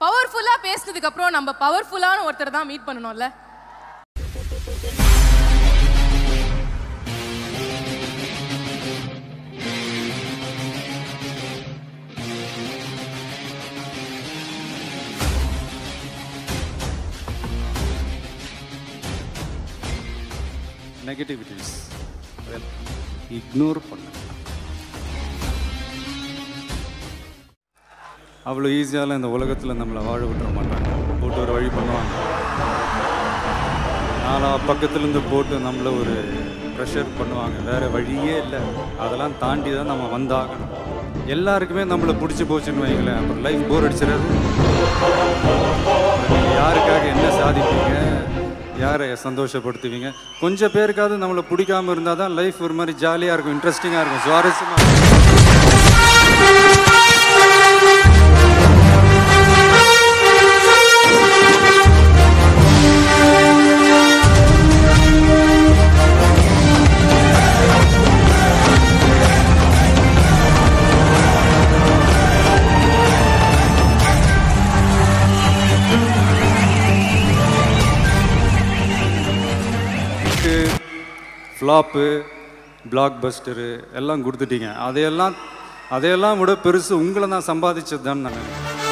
பவர்ஃபுல்லா பேசினதுக்கு அப்புறம் நம்ம பவர்ஃபுல்லான ஒருத்தர் தான் மீட் பண்ணணும்ல நெகட்டிவிட்டிஸ் இக்னோர் பண்ண அவ்வளோ ஈஸியால இந்த உலகத்தில் நம்மளை வாழ விட்டுற மாட்டாங்க போட்டு ஒரு வழி பண்ணுவாங்க நாலா பக்கத்துலேருந்து போட்டு நம்மளை ஒரு ப்ரெஷர் பண்ணுவாங்க வேறு வழியே இல்லை அதெல்லாம் தாண்டி தான் நம்ம வந்தாகணும் எல்லாருக்குமே நம்மளை பிடிச்சி போச்சுன்னு வைங்களேன் அப்புறம் லைஃப் போர் அடிச்சிடாது நீங்கள் யாருக்காக என்ன சாதிப்பீங்க யாரை சந்தோஷப்படுத்துவீங்க கொஞ்சம் பேருக்காவது நம்மளை பிடிக்காம இருந்தால் தான் லைஃப் ஒரு மாதிரி ஜாலியாக இருக்கும் இன்ட்ரெஸ்டிங்காக இருக்கும் சுவாரஸ்யமாக இருக்கும் ஹிட்டு ஃப்ளாப்பு பிளாக் பஸ்டரு எல்லாம் கொடுத்துட்டீங்க அதையெல்லாம் அதையெல்லாம் விட பெருசு உங்களை நான் சம்பாதிச்சது தான் நான் நினைக்கிறேன்